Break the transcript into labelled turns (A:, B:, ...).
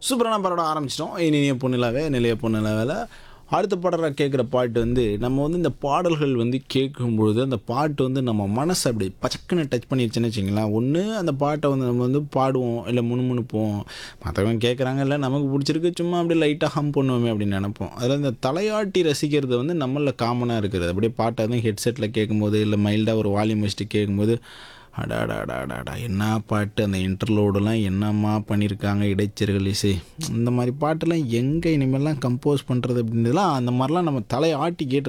A: சூப்பரான படம் ஆரம்பிச்சிட்டோம் இனிய பொண்ணிலாவே நிலைய பொண்ணிலாவில் அடுத்த பாடலாக கேட்குற பாட்டு வந்து நம்ம வந்து இந்த பாடல்கள் வந்து கேட்கும்பொழுது அந்த பாட்டு வந்து நம்ம மனசை அப்படி பச்சக்குன்னு டச் பண்ணிடுச்சுன்னு வச்சிங்களேன் ஒன்று அந்த பாட்டை வந்து நம்ம வந்து பாடுவோம் இல்லை முணுமுணுப்போம் மற்றவங்க கேட்குறாங்க இல்லை நமக்கு பிடிச்சிருக்கு சும்மா அப்படியே லைட்டாக ஹம் பண்ணுவோமே அப்படின்னு நினைப்போம் அதில் இந்த தலையாட்டி ரசிக்கிறது வந்து நம்மளில் காமனாக இருக்கிறது அப்படியே பாட்டை வந்து ஹெட்செட்டில் கேட்கும்போது இல்லை மைல்டாக ஒரு வால்யூம் வச்சுட்டு கேட்கும்போது அடாடாடாடாடா என்ன பாட்டு அந்த இன்டர்லோடெல்லாம் என்னம்மா பண்ணியிருக்காங்க இடைச்சர்கள் இசை இந்த மாதிரி பாட்டெல்லாம் எங்கே இனிமேல்லாம் கம்போஸ் பண்ணுறது அப்படின்றதுலாம் அந்த மாதிரிலாம் நம்ம தலையை ஆட்டி கேட்டு